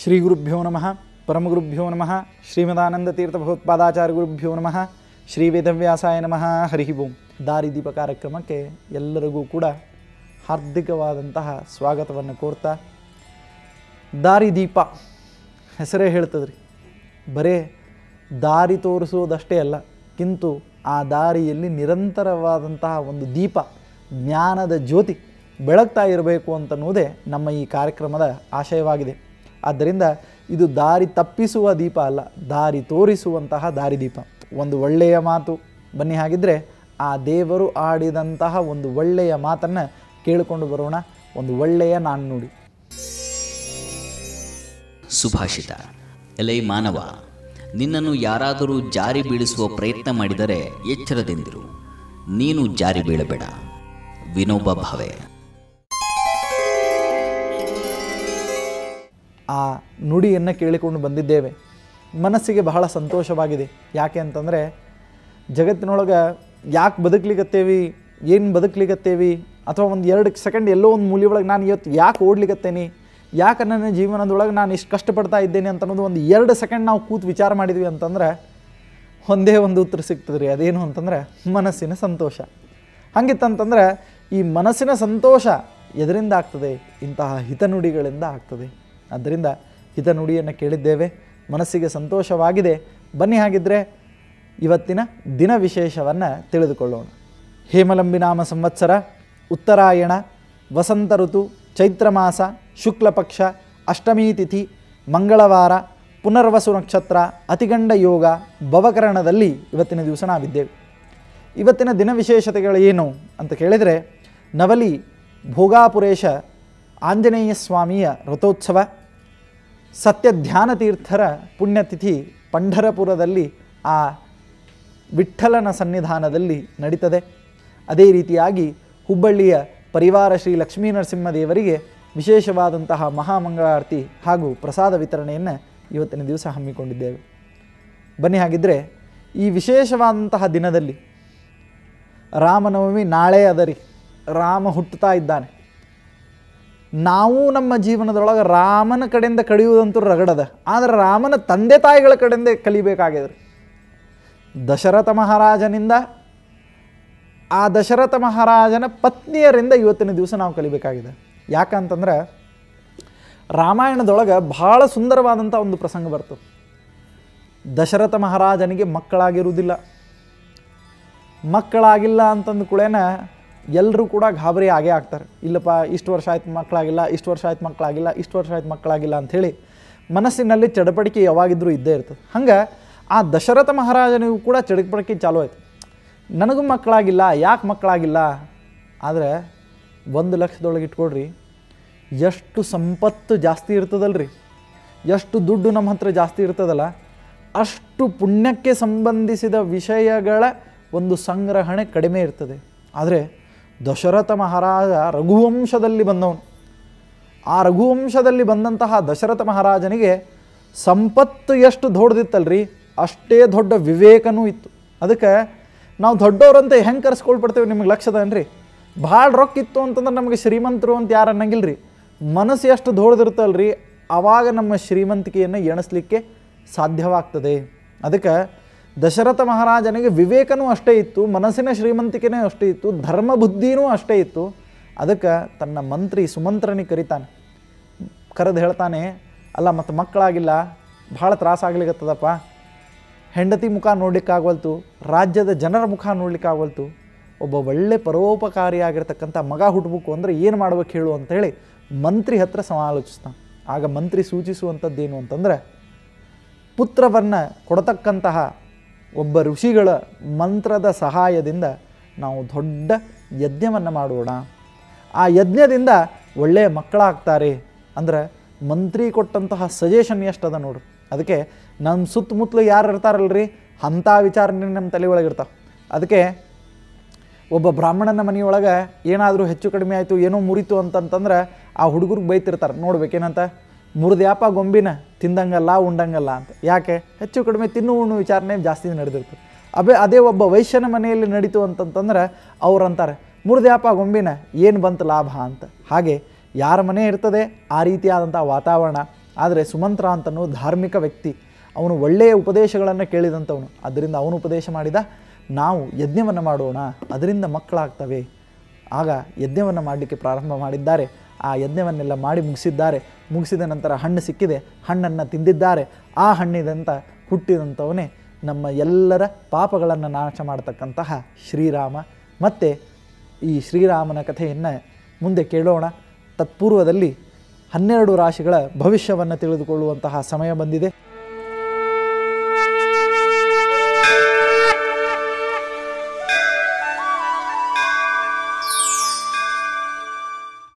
ಶ್ರೀ ಗುರುಭ್ಯೋ ನಮಃ ಪರಮಗುರುಭ್ಯೋ ನಮಃ ಶ್ರೀಮದಾನಂದತೀರ್ಥ ಭಗವತ್ಪಾದಾಚಾರ್ಯ ಗುರುಭ್ಯೋ ನಮಃ ಶ್ರೀ ವೇದವ್ಯಾಸಾಯ ನಮಃ ಹರಿ ಓಂ ದಾರಿದೀಪ ಕಾರ್ಯಕ್ರಮಕ್ಕೆ ಎಲ್ಲರಿಗೂ ಕೂಡ ಹಾರ್ದಿಕವಾದಂತಹ ಸ್ವಾಗತವನ್ನು ಕೋರ್ತಾ ದಾರಿದೀಪ ಹೆಸರೇ ಹೇಳ್ತದ್ರಿ ಬರೇ ದಾರಿ ತೋರಿಸೋದಷ್ಟೇ ಅಲ್ಲ ಕಿಂತು ಆ ದಾರಿಯಲ್ಲಿ ನಿರಂತರವಾದಂತಹ ಒಂದು ದೀಪ ಜ್ಞಾನದ ಜ್ಯೋತಿ ಬೆಳಗ್ತಾ ಇರಬೇಕು ಅಂತನ್ನುವುದೇ ನಮ್ಮ ಈ ಕಾರ್ಯಕ್ರಮದ ಆಶಯವಾಗಿದೆ ಆದ್ದರಿಂದ ಇದು ದಾರಿ ತಪ್ಪಿಸುವ ದೀಪ ಅಲ್ಲ ದಾರಿ ತೋರಿಸುವಂತಹ ದಾರಿದೀಪ ಒಂದು ಒಳ್ಳೆಯ ಮಾತು ಬನ್ನಿ ಹಾಗಿದ್ರೆ ಆ ದೇವರು ಆಡಿದಂತಹ ಒಂದು ಒಳ್ಳೆಯ ಮಾತನ್ನು ಕೇಳಿಕೊಂಡು ಬರೋಣ ಒಂದು ಒಳ್ಳೆಯ ನಾಣ್ಣುಡಿ ಸುಭಾಷಿತ ಎಲೈ ಮಾನವ ನಿನ್ನನ್ನು ಯಾರಾದರೂ ಜಾರಿ ಬೀಳಿಸುವ ಪ್ರಯತ್ನ ಮಾಡಿದರೆ ಎಚ್ಚರದಿಂದಿರು ನೀನು ಜಾರಿ ಬೀಳಬೇಡ ವಿನೋಬ ಭಾವೆ ಆ ನುಡಿಯನ್ನು ಕೇಳಿಕೊಂಡು ಬಂದಿದ್ದೇವೆ ಮನಸ್ಸಿಗೆ ಬಹಳ ಸಂತೋಷವಾಗಿದೆ ಯಾಕೆ ಅಂತಂದರೆ ಜಗತ್ತಿನೊಳಗೆ ಯಾಕೆ ಬದುಕ್ಲಿಕತ್ತೇವಿ ಏನು ಬದುಕ್ಲಿಕತ್ತೇವಿ ಅಥವಾ ಒಂದು ಎರಡು ಸೆಕೆಂಡ್ ಎಲ್ಲೋ ಒಂದು ಮೂಲೆಯೊಳಗೆ ನಾನು ಇವತ್ತು ಯಾಕೆ ಓಡ್ಲಿಕತ್ತೇನೆ ಯಾಕೆ ನನ್ನ ಜೀವನದೊಳಗೆ ನಾನು ಇಷ್ಟು ಕಷ್ಟಪಡ್ತಾ ಇದ್ದೇನೆ ಅಂತ ಅನ್ನೋದು ಒಂದು ಎರಡು ಸೆಕೆಂಡ್ ನಾವು ಕೂತು ವಿಚಾರ ಮಾಡಿದ್ವಿ ಅಂತಂದ್ರೆ ಒಂದೇ ಒಂದು ಉತ್ತರ ಸಿಗ್ತದೆ ರೀ ಅದೇನು ಅಂತಂದರೆ ಮನಸ್ಸಿನ ಸಂತೋಷ ಹಂಗಿತ್ತಂತಂದ್ರೆ ಈ ಮನಸ್ಸಿನ ಸಂತೋಷ ಎದರಿಂದ ಆಗ್ತದೆ ಇಂತಹ ಹಿತನುಡಿಗಳಿಂದ ಆಗ್ತದೆ ಆದ್ದರಿಂದ ಹಿತನುಡಿಯನ್ನು ಕೇಳಿದ್ದೇವೆ ಮನಸ್ಸಿಗೆ ಸಂತೋಷವಾಗಿದೆ ಬನ್ನಿ ಹಾಗಿದ್ದರೆ ಇವತ್ತಿನ ದಿನ ವಿಶೇಷವನ್ನು ತಿಳಿದುಕೊಳ್ಳೋಣ ಹೇಮಲಂಬಿ ನಾಮ ಸಂವತ್ಸರ ಉತ್ತರಾಯಣ ವಸಂತ ಋತು ಚೈತ್ರ ಮಾಸ ಶುಕ್ಲ ಪಕ್ಷ ಅಷ್ಟಮಿ ತಿಥಿ ಮಂಗಳವಾರ ಪುನರ್ವಸು ನಕ್ಷತ್ರ ಅತಿಗಂಡ ಯೋಗ ಭವಕರಣದಲ್ಲಿ ಇವತ್ತಿನ ದಿವಸ ನಾವಿದ್ದೇವೆ ಇವತ್ತಿನ ದಿನ ವಿಶೇಷತೆಗಳು ಏನು ಅಂತ ಕೇಳಿದರೆ ನವಲಿ ಭೋಗಾಪುರೇಶ ಆಂಜನೇಯ ಸ್ವಾಮಿಯ ರಥೋತ್ಸವ ಸತ್ಯ ಧ್ಯಾನ ತೀರ್ಥರ ಪುಣ್ಯತಿಥಿ ಪಂಢರಪುರದಲ್ಲಿ ಆ ವಿಠ್ಠಲನ ಸನ್ನಿಧಾನದಲ್ಲಿ ನಡೀತದೆ ಅದೇ ರೀತಿಯಾಗಿ ಹುಬ್ಬಳ್ಳಿಯ ಪರಿವಾರ ಶ್ರೀ ಲಕ್ಷ್ಮೀ ನರಸಿಂಹದೇವರಿಗೆ ವಿಶೇಷವಾದಂತಹ ಮಹಾಮಂಗಳಾರತಿ ಹಾಗೂ ಪ್ರಸಾದ ವಿತರಣೆಯನ್ನು ಇವತ್ತಿನ ದಿವಸ ಹಮ್ಮಿಕೊಂಡಿದ್ದೇವೆ ಬನ್ನಿ ಹಾಗಿದ್ದರೆ ಈ ವಿಶೇಷವಾದಂತಹ ದಿನದಲ್ಲಿ ರಾಮನವಮಿ ನಾಳೆ ಅದರಿ ರಾಮ ಹುಟ್ಟುತ್ತಾ ಇದ್ದಾನೆ ನಾವು ನಮ್ಮ ಜೀವನದೊಳಗೆ ರಾಮನ ಕಡೆಯಿಂದ ಕಡಿಯುವುದಂತೂ ರಗಡದ ಆದರೆ ರಾಮನ ತಂದೆ ತಾಯಿಗಳ ಕಡೆಯಿಂದ ಕಲಿಬೇಕಾಗಿದೆ ದಶರಥ ಮಹಾರಾಜನಿಂದ ಆ ದಶರಥ ಮಹಾರಾಜನ ಪತ್ನಿಯರಿಂದ ಇವತ್ತಿನ ದಿವಸ ನಾವು ಕಲಿಬೇಕಾಗಿದೆ ಯಾಕಂತಂದ್ರೆ ರಾಮಾಯಣದೊಳಗೆ ಬಹಳ ಸುಂದರವಾದಂಥ ಒಂದು ಪ್ರಸಂಗ ಬರ್ತದೆ ದಶರಥ ಮಹಾರಾಜನಿಗೆ ಮಕ್ಕಳಾಗಿರುವುದಿಲ್ಲ ಮಕ್ಕಳಾಗಿಲ್ಲ ಅಂತಂದ ಕೂಡೇನ ಎಲ್ಲರೂ ಕೂಡ ಗಾಬರಿ ಆಗೇ ಆಗ್ತಾರೆ ಇಲ್ಲಪ್ಪ ಇಷ್ಟು ವರ್ಷ ಆಯ್ತು ಮಕ್ಕಳಾಗಿಲ್ಲ ಇಷ್ಟು ವರ್ಷ ಆಯ್ತು ಮಕ್ಕಳಾಗಿಲ್ಲ ಇಷ್ಟು ವರ್ಷ ಆಯ್ತು ಮಕ್ಕಳಾಗಿಲ್ಲ ಅಂಥೇಳಿ ಮನಸ್ಸಿನಲ್ಲಿ ಚಡಪಡಿಕೆ ಯಾವಾಗಿದ್ರೂ ಇದ್ದೇ ಇರ್ತದೆ ಹಂಗೆ ಆ ದಶರಥ ಮಹಾರಾಜನಿಗೂ ಕೂಡ ಚಡಪಡಿಕೆ ಚಾಲು ಆಯ್ತು ನನಗೂ ಮಕ್ಕಳಾಗಿಲ್ಲ ಯಾಕೆ ಮಕ್ಕಳಾಗಿಲ್ಲ ಆದರೆ ಒಂದು ಲಕ್ಷದೊಳಗೆ ಇಟ್ಕೊಡ್ರಿ ಎಷ್ಟು ಸಂಪತ್ತು ಜಾಸ್ತಿ ಇರ್ತದಲ್ರಿ ಎಷ್ಟು ದುಡ್ಡು ನಮ್ಮ ಹತ್ರ ಜಾಸ್ತಿ ಇರ್ತದಲ್ಲ ಅಷ್ಟು ಪುಣ್ಯಕ್ಕೆ ಸಂಬಂಧಿಸಿದ ವಿಷಯಗಳ ಒಂದು ಸಂಗ್ರಹಣೆ ಕಡಿಮೆ ಇರ್ತದೆ ಆದರೆ ದಶರಥ ಮಹಾರಾಜ ರಘುವಂಶದಲ್ಲಿ ಬಂದವನು ಆ ರಘುವಂಶದಲ್ಲಿ ಬಂದಂತಹ ದಶರಥ ಮಹಾರಾಜನಿಗೆ ಸಂಪತ್ತು ಎಷ್ಟು ದೊಡ್ಡದಿತ್ತಲ್ರಿ ಅಷ್ಟೇ ದೊಡ್ಡ ವಿವೇಕನೂ ಇತ್ತು ಅದಕ್ಕೆ ನಾವು ದೊಡ್ಡವ್ರಂತ ಹೆಂಗೆ ಕರೆಸ್ಕೊಳ್ಬಿಡ್ತೇವೆ ನಿಮಗೆ ಲಕ್ಷದನ್ರಿ ಭಾಳ ರೊಕ್ಕ ಇತ್ತು ಅಂತಂದ್ರೆ ನಮಗೆ ಶ್ರೀಮಂತರು ಅಂತ ಯಾರು ಅನ್ನಂಗಿಲ್ಲ ರೀ ಮನಸ್ಸು ಎಷ್ಟು ದೊಡ್ಡದಿರುತ್ತಲ್ರಿ ಆವಾಗ ನಮ್ಮ ಶ್ರೀಮಂತಿಕೆಯನ್ನು ಎಣಿಸ್ಲಿಕ್ಕೆ ಸಾಧ್ಯವಾಗ್ತದೆ ಅದಕ್ಕೆ ದಶರಥ ಮಹಾರಾಜನಿಗೆ ವಿವೇಕನೂ ಅಷ್ಟೇ ಇತ್ತು ಮನಸ್ಸಿನ ಶ್ರೀಮಂತಿಕೆನೂ ಅಷ್ಟೇ ಇತ್ತು ಧರ್ಮ ಬುದ್ಧಿನೂ ಅಷ್ಟೇ ಇತ್ತು ಅದಕ್ಕೆ ತನ್ನ ಮಂತ್ರಿ ಸುಮಂತ್ರನಿಗೆ ಕರಿತಾನೆ ಕರೆದು ಹೇಳ್ತಾನೆ ಅಲ್ಲ ಮತ್ತು ಮಕ್ಕಳಾಗಿಲ್ಲ ಭಾಳ ತ್ರಾಸಾಗ್ಲಿಕ್ಕತ್ತದಪ್ಪ ಹೆಂಡತಿ ಮುಖ ನೋಡ್ಲಿಕ್ಕಾಗವಲ್ತು ರಾಜ್ಯದ ಜನರ ಮುಖ ನೋಡ್ಲಿಕ್ಕಾಗವಲ್ತು ಒಬ್ಬ ಒಳ್ಳೆ ಪರೋಪಕಾರಿಯಾಗಿರ್ತಕ್ಕಂಥ ಮಗ ಹುಟ್ಟಬೇಕು ಅಂದರೆ ಏನು ಮಾಡ್ಬೇಕು ಹೇಳು ಅಂತೇಳಿ ಮಂತ್ರಿ ಹತ್ರ ಸಮಾಲೋಚಿಸ್ತಾನೆ ಆಗ ಮಂತ್ರಿ ಸೂಚಿಸುವಂಥದ್ದೇನು ಅಂತಂದರೆ ಪುತ್ರವನ್ನು ಕೊಡತಕ್ಕಂತಹ ಒಬ್ಬ ಋಷಿಗಳ ಮಂತ್ರದ ಸಹಾಯದಿಂದ ನಾವು ದೊಡ್ಡ ಯಜ್ಞವನ್ನು ಮಾಡೋಣ ಆ ಯಜ್ಞದಿಂದ ಒಳ್ಳೆಯ ಮಕ್ಕಳಾಗ್ತಾರೆ ಅಂದ್ರೆ ಮಂತ್ರಿ ಕೊಟ್ಟಂತಹ ಸಜೆಷನ್ ಎಷ್ಟದ ನೋಡ್ರಿ ಅದಕ್ಕೆ ನಮ್ಮ ಸುತ್ತಮುತ್ತಲು ಯಾರು ಇರ್ತಾರಲ್ರಿ ಅಂಥ ವಿಚಾರಣೆ ನಮ್ಮ ತಲೆ ಒಳಗಿರ್ತಾವೆ ಅದಕ್ಕೆ ಒಬ್ಬ ಬ್ರಾಹ್ಮಣನ ಮನೆಯೊಳಗೆ ಏನಾದರೂ ಹೆಚ್ಚು ಕಡಿಮೆ ಆಯಿತು ಏನೋ ಮುರಿತು ಅಂತಂತಂದ್ರೆ ಆ ಹುಡುಗರಿಗೆ ಬೈತಿರ್ತಾರೆ ನೋಡ್ಬೇಕೇನಂತ ಮುರಿದ್ಯಾಪ ಗೊಂಬಿನ ತಿಂದಂಗಲ್ಲ ಉಂಡಂಗಲ್ಲ ಅಂತ ಯಾಕೆ ಹೆಚ್ಚು ಕಡಿಮೆ ತಿನ್ನು ಉಣ್ಣು ವಿಚಾರಣೆ ಜಾಸ್ತಿ ನಡೆದಿರ್ತದೆ ಅಬೇ ಅದೇ ಒಬ್ಬ ವೈಶ್ಯನ ಮನೆಯಲ್ಲಿ ನಡೀತು ಅಂತಂತಂದ್ರೆ ಅವ್ರು ಅಂತಾರೆ ಮುರಿದ್ಯಾಪ ಗೊಂಬಿನ ಏನು ಬಂತು ಲಾಭ ಅಂತ ಹಾಗೆ ಯಾರ ಮನೆ ಇರ್ತದೆ ಆ ರೀತಿಯಾದಂಥ ವಾತಾವರಣ ಆದರೆ ಸುಮಂತ್ರ ಅಂತನೂ ಧಾರ್ಮಿಕ ವ್ಯಕ್ತಿ ಅವನು ಒಳ್ಳೆಯ ಉಪದೇಶಗಳನ್ನು ಕೇಳಿದಂಥವನು ಅದರಿಂದ ಅವನು ಉಪದೇಶ ಮಾಡಿದ ನಾವು ಯಜ್ಞವನ್ನು ಮಾಡೋಣ ಅದರಿಂದ ಮಕ್ಕಳಾಗ್ತವೆ ಆಗ ಯಜ್ಞವನ್ನು ಮಾಡಲಿಕ್ಕೆ ಪ್ರಾರಂಭ ಮಾಡಿದ್ದಾರೆ ಆ ಯಜ್ಞವನ್ನೆಲ್ಲ ಮಾಡಿ ಮುಗಿಸಿದ್ದಾರೆ ಮುಗಿಸಿದ ನಂತರ ಹಣ್ಣು ಸಿಕ್ಕಿದೆ ಹಣ್ಣನ್ನು ತಿಂದಿದ್ದಾರೆ ಆ ಹಣ್ಣಿದಂತ ಹುಟ್ಟಿದಂಥವನೇ ನಮ್ಮ ಎಲ್ಲರ ಪಾಪಗಳನ್ನು ನಾಶ ಮಾಡತಕ್ಕಂತಹ ಶ್ರೀರಾಮ ಮತ್ತು ಈ ಶ್ರೀರಾಮನ ಕಥೆಯನ್ನು ಮುಂದೆ ಕೇಳೋಣ ತತ್ಪೂರ್ವದಲ್ಲಿ ಹನ್ನೆರಡು ರಾಶಿಗಳ ಭವಿಷ್ಯವನ್ನು ತಿಳಿದುಕೊಳ್ಳುವಂತಹ ಸಮಯ ಬಂದಿದೆ